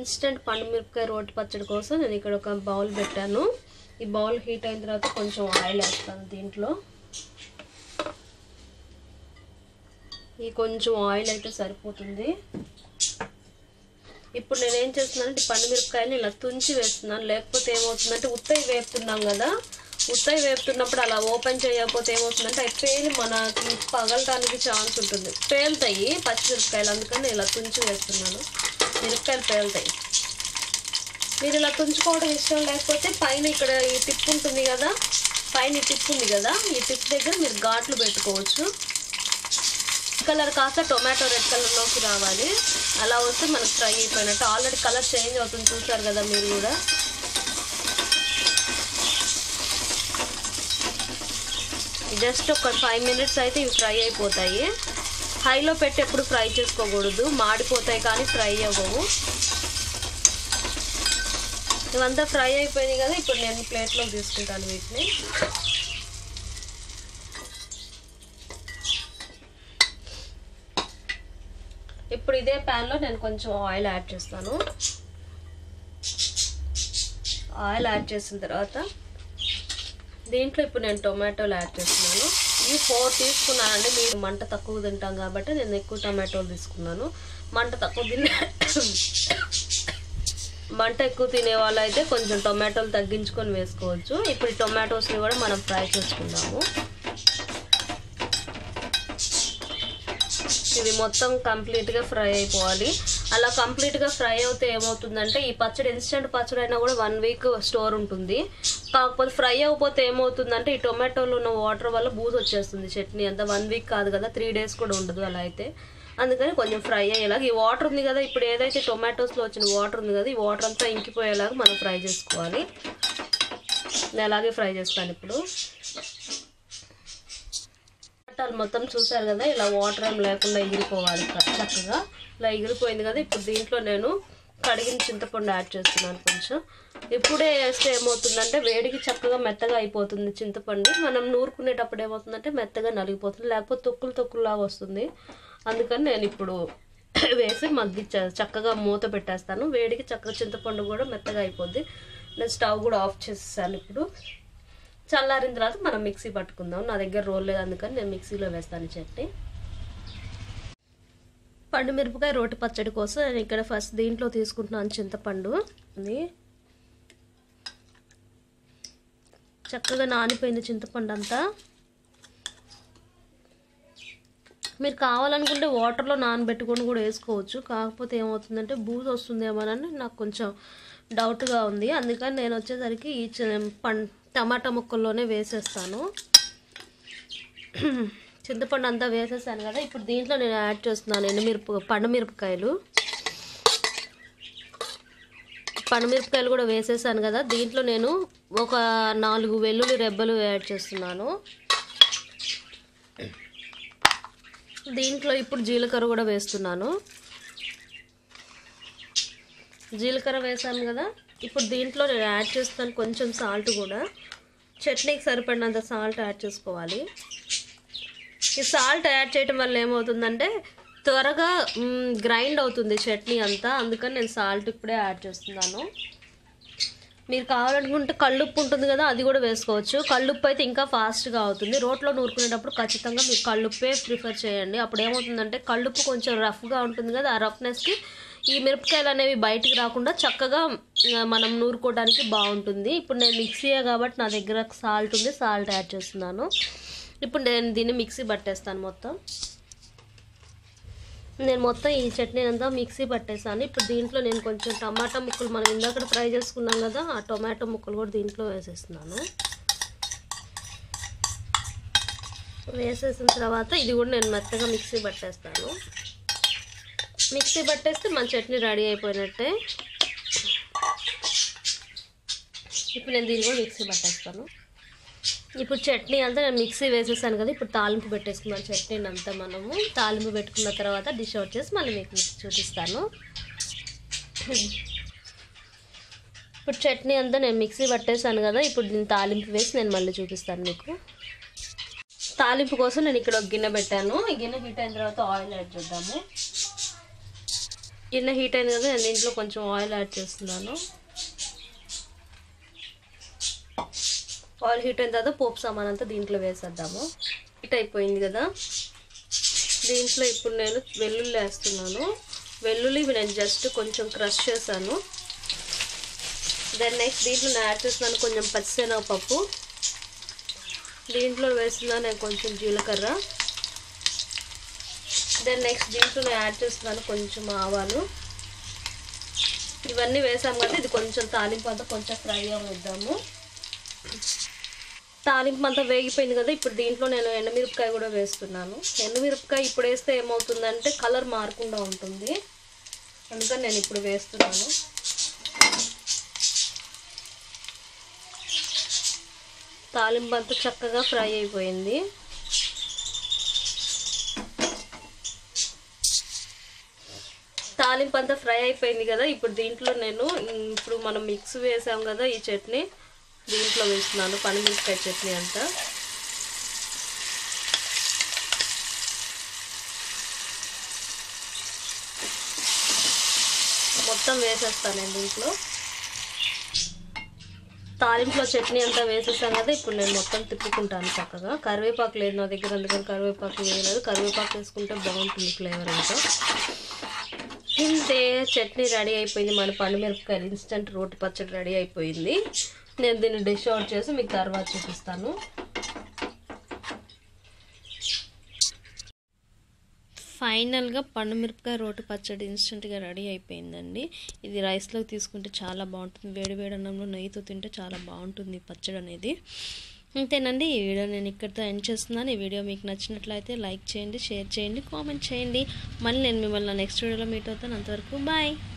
instant పండు మిరపకాయ రోటి పచ్చడి కోసం నేను ఇక్కడ ఒక బౌల్ పెట్టాను ఈ బౌల్ హీట్ అయిన తర్వాత కొంచెం ఆయిల్ వేస్తాను దీంట్లో ఈ కొంచెం ఆయిల్ అయితే సరిపోతుంది ఇప్పుడు నేను ఏం చేస్తున్నానంటే ఈ పండు మిరపకాయని ఇలా తుంచి వేస్తున్నాను లేకపోతే ఏమవుతుందంటే ఉత్తయి వేపుతున్నాం కదా ఉత్తయి వేపుతున్నప్పుడు అలా ఓపెన్ చేయకపోతే ఏమవుతుందంటే అవి పేలి మనకి పగలటానికి ఛాన్స్ ఉంటుంది పేలుతాయి పచ్చిమిరపకాయలు అందుకని ఇలా తుంచి వేస్తున్నాను మిరపకాయలు పేలుతాయి మీరు ఇలా తుంచుకోవడం ఇష్టం లేకపోతే పైన ఇక్కడ ఈ టిప్ ఉంటుంది కదా పైన ఈ టిప్ ఉంది కదా ఈ టిప్ దగ్గర మీరు ఘాట్లు పెట్టుకోవచ్చు కలర్ కాస్త టొమాటో రెడ్ కలర్లోకి రావాలి అలా వస్తే మనకు ఫ్రై అయిపోయినట్టు ఆల్రెడీ కలర్ చేంజ్ అవుతుంది చూసారు కదా మీరు కూడా జస్ట్ ఒక ఫైవ్ మినిట్స్ అయితే ఇవి ఫ్రై అయిపోతాయి హైలో పెట్టి ఎప్పుడు ఫ్రై చేసుకోకూడదు మాడిపోతాయి కానీ ఫ్రై అవ్వవు ఇవంతా ఫ్రై అయిపోయినాయి కదా ఇప్పుడు నేను ప్లేట్లో తీసుకుంటాను వీటిని ఇప్పుడు ఇదే ప్యాన్లో నేను కొంచెం ఆయిల్ యాడ్ చేస్తాను ఆయిల్ యాడ్ చేసిన తర్వాత దీంట్లో ఇప్పుడు నేను టొమాటోలు యాడ్ చేస్తున్నాను ఇవి ఫోర్ తీసుకున్నానండి మీరు మంట తక్కువ తింటాం కాబట్టి నేను ఎక్కువ టొమాటోలు తీసుకున్నాను మంట తక్కువ తినే మంట ఎక్కువ తినే వాళ్ళు అయితే కొంచెం టొమాటోలు తగ్గించుకొని వేసుకోవచ్చు ఇప్పుడు ఈ టొమాటోస్ని కూడా మనం ఫ్రై చేసుకుందాము ఇది మొత్తం కంప్లీట్గా ఫ్రై అయిపోవాలి అలా కంప్లీట్గా ఫ్రై అవుతే ఏమవుతుందంటే ఈ పచ్చడి ఇన్స్టెంట్ పచ్చడి అయినా కూడా వన్ వీక్ స్టోర్ ఉంటుంది కాకపోతే ఫ్రై అయిపోతే ఏమవుతుందంటే ఈ టొమాటోలో ఉన్న వాటర్ వల్ల బూజు వచ్చేస్తుంది చట్నీ అంతా వన్ వీక్ కాదు కదా త్రీ డేస్ కూడా ఉండదు అలా అయితే అందుకని కొంచెం ఫ్రై అయ్యేలాగా ఈ వాటర్ ఉంది కదా ఇప్పుడు ఏదైతే టొమాటోస్లో వచ్చిన వాటర్ ఉంది కదా ఈ వాటర్ అంతా ఇంకిపోయేలాగా మనం ఫ్రై చేసుకోవాలి నేను అలాగే ఫ్రై చేస్తాను ఇప్పుడు టమాటాలు మొత్తం చూసారు కదా ఇలా వాటర్ ఏం లేకుండా ఎగిరిపోవాలి చక్కగా ఇలా ఎగిరిపోయింది కదా ఇప్పుడు దీంట్లో నేను కడిగిన చింతపండు యాడ్ చేస్తున్నాను కొంచెం ఇప్పుడే వేస్తే ఏమవుతుందంటే వేడికి చక్కగా మెత్తగా అయిపోతుంది చింతపండు మనం నూరుకునేటప్పుడు ఏమవుతుందంటే మెత్తగా నలిగిపోతుంది లేకపోతే తొక్కులు తొక్కులాగా వస్తుంది అందుకని నేను ఇప్పుడు వేసి మగ్గి చక్కగా మూత పెట్టేస్తాను వేడికి చక్కగా చింతపండు కూడా మెత్తగా అయిపోద్ది నేను స్టవ్ కూడా ఆఫ్ చేసేసాను ఇప్పుడు చల్లారిన తర్వాత మనం మిక్సీ పట్టుకుందాం నా దగ్గర రోల్ లేదు అందుకని నేను మిక్సీలో వేస్తాను చట్నీ పండు మిరపకాయ రోటి పచ్చడి కోసం నేను ఇక్కడ ఫస్ట్ దీంట్లో తీసుకుంటున్నాను చింతపండు ఇది చక్కగా నానిపోయింది చింతపండు అంతా మీరు కావాలనుకుంటే వాటర్లో నానబెట్టుకొని కూడా వేసుకోవచ్చు కాకపోతే ఏమవుతుందంటే బూజు వస్తుందేమోనని నాకు కొంచెం డౌట్గా ఉంది అందుకని నేను వచ్చేసరికి ఈ పం టమాటా ముక్కల్లోనే వేసేస్తాను చింతపండు అంతా వేసేసాను కదా ఇప్పుడు దీంట్లో నేను యాడ్ చేస్తున్నాను ఎండుమిరప పండుమిరపకాయలు పండుమిరపకాయలు కూడా వేసేసాను కదా దీంట్లో నేను ఒక నాలుగు వెల్లుల్లి రెబ్బలు యాడ్ చేస్తున్నాను దీంట్లో ఇప్పుడు జీలకర్ర కూడా వేస్తున్నాను జీలకర్ర వేసాను కదా ఇప్పుడు దీంట్లో నేను యాడ్ చేస్తాను కొంచెం సాల్ట్ కూడా చట్నీకి సరిపడినంత సాల్ట్ యాడ్ చేసుకోవాలి ఈ సాల్ట్ యాడ్ చేయటం వల్ల ఏమవుతుందంటే త్వరగా గ్రైండ్ అవుతుంది చట్నీ అంతా అందుకని నేను సాల్ట్ ఇప్పుడే యాడ్ చేస్తున్నాను మీరు కావాలనుకుంటే కళ్ళుప్పు ఉంటుంది కదా అది కూడా వేసుకోవచ్చు కళ్ళుప్పు అయితే ఇంకా ఫాస్ట్గా అవుతుంది రోట్లో నూరుకునేటప్పుడు ఖచ్చితంగా మీరు కళ్ళుప్పే ప్రిఫర్ చేయండి అప్పుడు ఏమవుతుందంటే కళ్ళుప్పు కొంచెం రఫ్గా ఉంటుంది కదా ఆ రఫ్నెస్కి ఈ మిరపకాయలు అనేవి బయటికి రాకుండా చక్కగా మనం నూరుకోవడానికి బాగుంటుంది ఇప్పుడు నేను మిక్సీయే కాబట్టి నా దగ్గర సాల్ట్ ఉంది సాల్ట్ యాడ్ చేస్తున్నాను ఇప్పుడు నేను దీన్ని మిక్సీ పట్టేస్తాను మొత్తం నేను మొత్తం ఈ చట్నీ అంతా మిక్సీ పట్టేసాను ఇప్పుడు దీంట్లో నేను కొంచెం టమాటా ముక్కలు మనం ఇందాక ఫ్రై చేసుకున్నాం కదా ఆ టొమాటో ముక్కలు కూడా దీంట్లో వేసేస్తున్నాను వేసేసిన తర్వాత ఇది కూడా నేను మెత్తగా మిక్సీ పట్టేస్తాను మిక్సీ పట్టేస్తే మన చట్నీ రెడీ అయిపోయినట్టే ఇప్పుడు నేను దీన్ని కూడా మిక్సీ పట్టేస్తాను ఇప్పుడు చట్నీ అంతా నేను మిక్సీ వేసేసాను కదా ఇప్పుడు తాలింపు పెట్టేసుకున్నాను చట్నీని అంతా మనము తాలింపు పెట్టుకున్న తర్వాత డిష్ అవుట్ చేసి మళ్ళీ మీకు చూపిస్తాను ఇప్పుడు చట్నీ అంతా నేను మిక్సీ పట్టేసాను కదా ఇప్పుడు దీన్ని తాలింపు వేసి నేను మళ్ళీ చూపిస్తాను మీకు తాలింపు కోసం నేను ఇక్కడ ఒక గిన్నె పెట్టాను ఈ గిన్నె హీట్ అయిన తర్వాత ఆయిల్ యాడ్ చేద్దాము గిన్నె హీట్ అయింది కదా నేను దీంట్లో కొంచెం ఆయిల్ యాడ్ చేస్తున్నాను ఆయిల్ హీట్ అయిన తర్వాత పోపు సామాన్ అంతా దీంట్లో వేసేద్దాము హీట్ అయిపోయింది కదా దీంట్లో ఇప్పుడు నేను వెల్లుల్లి వేస్తున్నాను వెల్లుల్లి ఇవి నేను జస్ట్ కొంచెం క్రష్ చేశాను దెన్ నెక్స్ట్ దీంట్లో నేను యాడ్ చేస్తున్నాను కొంచెం పచ్చిశనగపప్పు దీంట్లో వేస్తున్నాను నేను కొంచెం జీలకర్ర దెన్ నెక్స్ట్ దీంట్లో నేను యాడ్ చేస్తున్నాను కొంచెం ఆవాలు ఇవన్నీ వేసాం కదా ఇది కొంచెం తాలింపు అంతా కొంచెం ఫ్రై అవ్వద్దాము తాలింపు అంతా వేగిపోయింది కదా ఇప్పుడు దీంట్లో నేను ఎండుమిరపకాయ కూడా వేస్తున్నాను ఎండుమిరపకాయ ఇప్పుడు వేస్తే ఏమవుతుందంటే కలర్ మారకుండా ఉంటుంది అందుకని నేను ఇప్పుడు వేస్తున్నాను తాలింపు అంతా చక్కగా ఫ్రై అయిపోయింది తాలింపు అంతా ఫ్రై అయిపోయింది కదా ఇప్పుడు దీంట్లో నేను ఉమ్, ఇప్పుడు మనం మిక్స్ వేసాం కదా ఈ చట్నీ దీంట్లో వేస్తున్నాను పనిమిరపకాయ చట్నీ అంతా మొత్తం వేసేస్తాను నేను దీంట్లో తాలింపులో చట్నీ అంతా వేసేసాం కదా ఇప్పుడు నేను మొత్తం తిప్పుకుంటాను చక్కగా కరివేపాకు లేదు నా దగ్గర అందుకని కరివేపాకు వేయలేదు కరివేపాకు వేసుకుంటే బాగుంటుంది ఫ్లేవర్ అంతా ఇంతే చట్నీ రెడీ అయిపోయింది మన పండుమిరపకాయలు ఇన్స్టెంట్ రోటి పచ్చడి రెడీ అయిపోయింది నేను దీన్ని డిష్ అవుట్ చేసి మీకు తర్వాత చూపిస్తాను ఫైనల్గా పండుమిరపకాయ రోటి పచ్చడి ఇన్స్టెంట్గా రెడీ అయిపోయిందండి ఇది రైస్లో తీసుకుంటే చాలా బాగుంటుంది వేడి వేడి అన్నంలో నెయ్యితో తింటే చాలా బాగుంటుంది ఈ పచ్చడి అనేది అంతేనండి ఈ వీడియో నేను ఇక్కడితో ఎండ్ చేస్తున్నాను ఈ వీడియో మీకు నచ్చినట్లయితే లైక్ చేయండి షేర్ చేయండి కామెంట్ చేయండి మళ్ళీ నేను మిమ్మల్ని నెక్స్ట్ వీడియోలో మీట్ అవుతాను అంతవరకు బాయ్